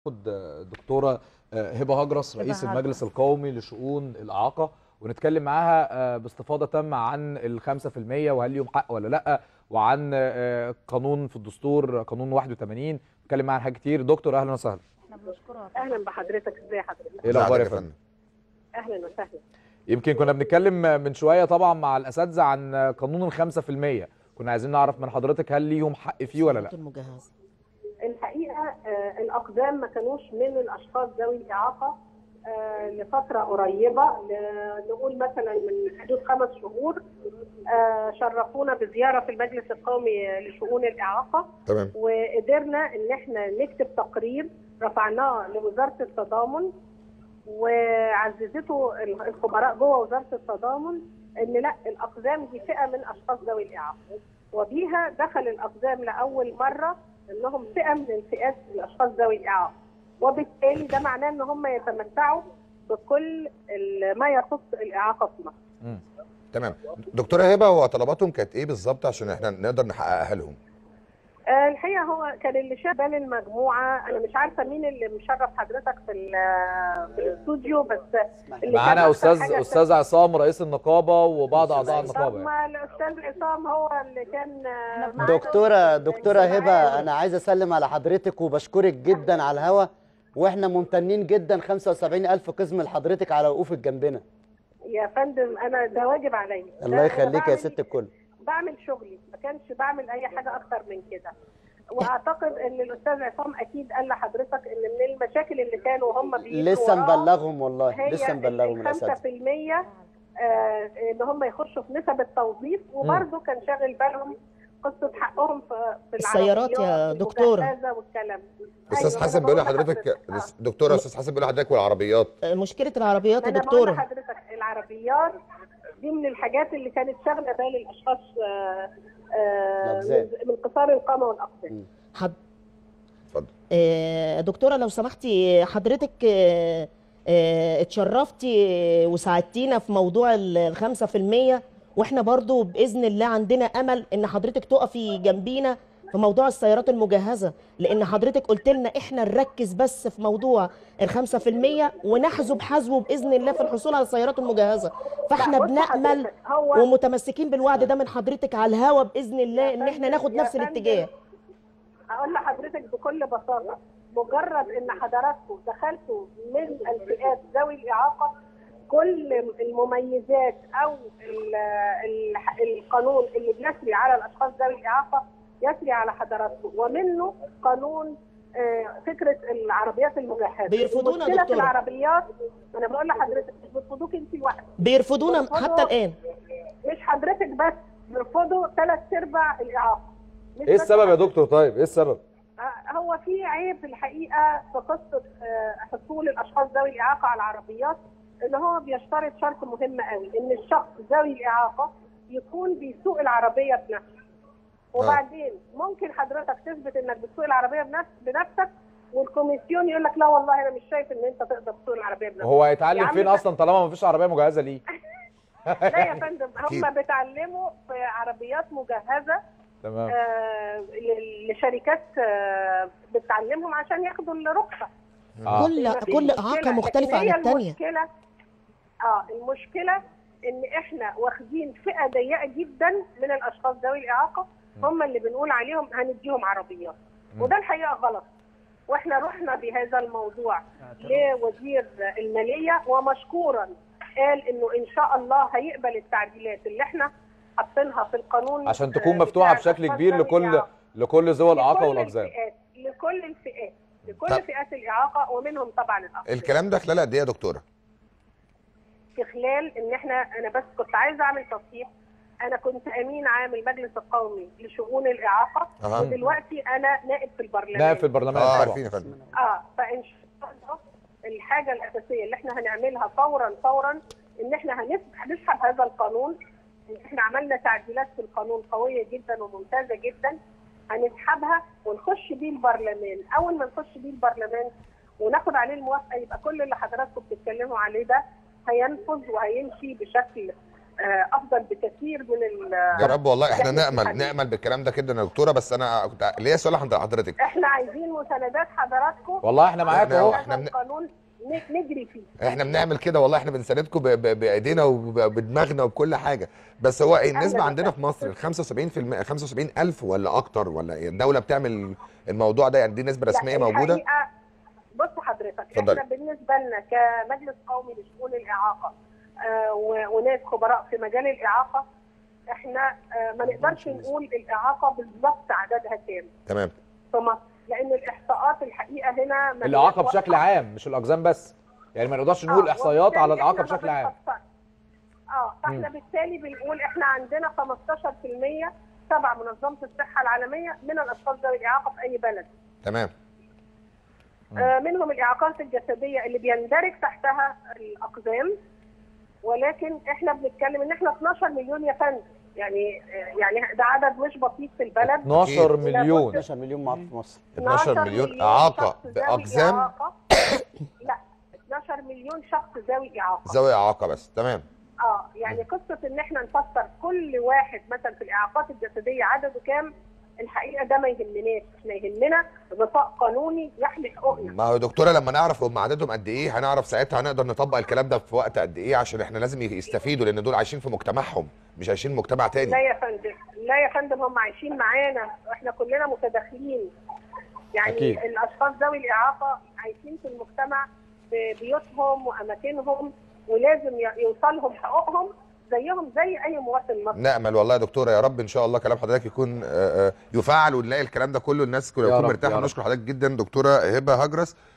دكتوره هبه هجرس رئيس هبة المجلس هجرس. القومي لشؤون الاعاقه ونتكلم معاها باستفاضه تامه عن ال 5% وهل ليهم حق ولا لا وعن قانون في الدستور قانون 81 نتكلم معاها حاجات كتير دكتور اهلا وسهلا احنا بنشكرها اهلا بحضرتك ازي حضرتك ايه الاخبار يا ساعدك فندم اهلا وسهلا يمكن كنا بنتكلم من شويه طبعا مع الاساتذه عن قانون ال 5% كنا عايزين نعرف من حضرتك هل ليهم حق فيه ولا لا المجهزة الحقيقه آه، الاقدام ما كانوش من الاشخاص ذوي الاعاقه آه، لفتره قريبه ل- نقول مثلا من حدود خمس شهور آه، شرفونا بزياره في المجلس القومي لشؤون الاعاقه تمام وقدرنا ان احنا نكتب تقرير رفعناه لوزاره التضامن وعززته الخبراء جوه وزاره التضامن ان لا الاقزام دي فئه من اشخاص ذوي الاعاقه وبيها دخل الاقزام لاول مره انهم فئه من الفئات الاشخاص ذوي الاعاقه وبالتالي ده معناه ان هم يتمتعوا بكل ال- ما يخص الاعاقه في مصر مم. تمام دكتوره هبه هو طلباتهم كانت ايه بالظبط عشان احنا نقدر نحققها لهم آه، الحقيقه هو كان اللي شاف بال المجموعه انا مش عارفه مين اللي مشرف حضرتك في ال- في الاستوديو بس اللي معانا كان أكتر استاذ حاجة استاذ عصام رئيس النقابه وبعض اعضاء طب النقابه يعني. ما الاستاذ عصام هو اللي كان آه، معانا. دكتورة دكتورة كان هبة معانا. أنا عايز أسلم على حضرتك وبشكرك جدا على الهوا وإحنا ممتنين جدا 75 ألف قسم لحضرتك على وقوفك جنبنا يا فندم انا ده واجب عليا ده الله أنا يخليك يا بعمل- ست الكل بعمل شغلي ما كانش بعمل اي حاجه اكتر من كده واعتقد ان الاستاذ عصام اكيد قال لحضرتك ان من المشاكل اللي كانوا هم بيجوا لسه وراها مبلغهم والله هي لسه مبلغهم ال الأساتذة 5% آه، ان هم يخشوا في نسب التوظيف وبرده كان شاغل بالهم قصه حقهم في في السيارات يا العربيات دكتورة. المجهزة والكلام استاذ أيوة، حسن أنا بيقول بقول لحضرتك آه. دكتوره استاذ حسن بيقول لحضرتك والعربيات مشكلة العربيات يا انا بقول دكتورة لحضرتك العربيات دي من الحاجات اللي كانت شاغله بال الاشخاص آه، آه، الأقزام. من من قصار القامه والاقدام حد اتفضل آه، دكتورة لو سمحتي حضرتك آه، آه، اتشرفتي وساعدتينا في موضوع ال- الخمسة في المية واحنا برضو بإذن الله عندنا أمل إن حضرتك تقفي جنبينا في موضوع السيارات المجهزة لأن حضرتك قلت لنا احنا نركز بس في موضوع الخمسة في المية ونحذو بحذو بإذن الله في الحصول على السيارات المجهزة فاحنا لا، بص بنأمل حضرتك، هو ومتمسكين بالوعد ده من حضرتك على الهوا بإذن الله إن احنا ناخد يا نفس فندم، الاتجاه اقول لحضرتك بكل بساطه مجرد ان حضراتكم دخلتوا من الفئات ذوي الاعاقه كل المميزات او ال ال القانون اللي بيسري على الاشخاص ذوي الاعاقه يسري على حضراتكم ومنه قانون آه، فكره العربيات المجهزه بيرفضونا يا المشكلة في دكتورة. العربيات انا بقول لحضرتك مش بيرفضوك انت لوحدك بيرفضونا بيرفضوا- حتى الآن مش حضرتك بس بيرفضوا ثلاث ارباع الاعاقه مش ايه بس السبب يا دكتور طيب ايه السبب آه، هو في عيب في الحقيقه في قصه آه، حصول الاشخاص ذوي الاعاقه على العربيات ان هو بيشترط شرط مهم قوي ان الشخص ذوي الاعاقه يكون بيسوق العربيه بنفسه وبعدين ممكن حضرتك تثبت انك بتسوق العربيه بنفس بنفسك والكوميسيون يقول لك لا والله انا مش شايف ان انت تقدر تسوق العربيه بنفسك وهو يا هيتعلم عم فين ده- اصلا طالما ما فيش عربيه مجهزه ليه لا يا فندم أكيد. هم بيتعلموا في عربيات مجهزه تمام آه، ل- لشركات آه، بتعلمهم عشان ياخدوا الرخصه آه. كل مفيش كل مشكلة. اعاقه لكن مختلفه عن هي الثانيه المشكله اه المشكله ان احنا واخدين فئه ضيقه جدا من الاشخاص ذوي الاعاقه هم اللي بنقول عليهم هنديهم عربيات وده الحقيقه غلط واحنا رحنا بهذا الموضوع لوزير الماليه ومشكورا قال انه ان شاء الله هيقبل التعديلات اللي احنا حاطينها في القانون عشان آه، تكون بتاع مفتوحه بشكل الأشخاص كبير ذوي لكل الإعاقة. لكل ذوي الاعاقه لكل والاقزام الفئات لكل الفئات لكل طب. فئات الاعاقه ومنهم طبعا الاقزام الكلام ده خلال قد ايه يا دكتوره في خلال ان احنا انا بس كنت عايزه اعمل تصحيح انا كنت امين عام المجلس القومي لشؤون الاعاقه أها. ودلوقتي انا نائب في البرلمان نائب في البرلمان اه طبعا عارفين يا فندم اه فان شاء الله الحاجه الاساسيه اللي احنا هنعملها فورا فورا ان احنا هنسحب هنسحب هذا القانون ان احنا عملنا تعديلات في القانون قويه جدا وممتازه جدا هنسحبها ونخش بيه البرلمان اول ما نخش بيه البرلمان وناخد عليه الموافقه يبقى كل اللي حضراتكم بتتكلموا عليه ده هينفذ وهيمشي بشكل آه، افضل بكثير من ال- يا رب والله احنا إحنا نامل حبيبي. نامل بالكلام ده جدا يا دكتوره بس انا كنت ليا سؤال عند حضرتك احنا عايزين مساندات حضراتكم والله احنا معاك إحنا- اهو إحنا هذا من- القانون ن- نجري فيه احنا بنعمل كده والله احنا بنساندكم ب- ب- بايدينا وبدماغنا وبكل حاجه بس هو إيه النسبه أهلاً عندنا في مصر ال 75% 75000 ولا اكتر ولا إيه؟ الدوله بتعمل الموضوع ده يعني دي نسبه لا، رسميه موجوده الحقيقة بالنسبه حضرتك اتفضلي. احنا بالنسبه لنا كمجلس قومي لشؤون الاعاقه آه، و- وناس خبراء في مجال الاعاقه احنا آه، ما نقدرش نقول الاعاقه بالظبط عددها كام تمام في مصر لان الاحصاءات الحقيقه هنا ما الاعاقه هياش بشكل واضحة. عام مش الاقزام بس يعني ما نقدرش نقول آه، احصائيات وبالتالي على الاعاقه إحنا ما بشكل عام بنفسر. اه فاحنا بالتالي بنقول احنا عندنا 15% تبع منظمه الصحه العالميه من الاشخاص ذوي الاعاقه في اي بلد تمام آه، منهم الاعاقات الجسديه اللي بيندرج تحتها الاقزام ولكن احنا بنتكلم ان احنا 12 مليون يا فندم يعني آه، يعني ده عدد مش بسيط في البلد 12 مليون 12 مليون معاق في مصر 12 مليون اعاقه شخص ذوي باقزام إعاقة. لا 12 مليون شخص ذوي اعاقه ذوي اعاقه بس تمام اه يعني قصه ان احنا نفسر كل واحد مثلا في الاعاقات الجسديه عدده كام الحقيقه ده ما يهمناش احنا يهمنا غطاء قانوني يحمي حقوقنا ما هو يا دكتوره لما نعرف هم عددهم قد ايه هنعرف ساعتها هنقدر نطبق الكلام ده في وقت قد ايه عشان احنا لازم يستفيدوا لان دول عايشين في مجتمعهم مش عايشين في مجتمع لا تاني يا فندم لا يا فندم هم عايشين معانا احنا كلنا متداخلين يعني أكيد. الاشخاص ذوي الاعاقه عايشين في المجتمع في بيوتهم واماكنهم ولازم ي- يوصلهم حقوقهم زيهم زي اي مواطن مصري نامل والله يا دكتوره يا رب ان شاء الله كلام حضرتك يكون آه، آه، يفعل ونلاقي الكلام ده كله الناس كلها يا تكون رب، مرتاحه يا رب. ونشكر حضرتك جدا دكتوره هبه هجرس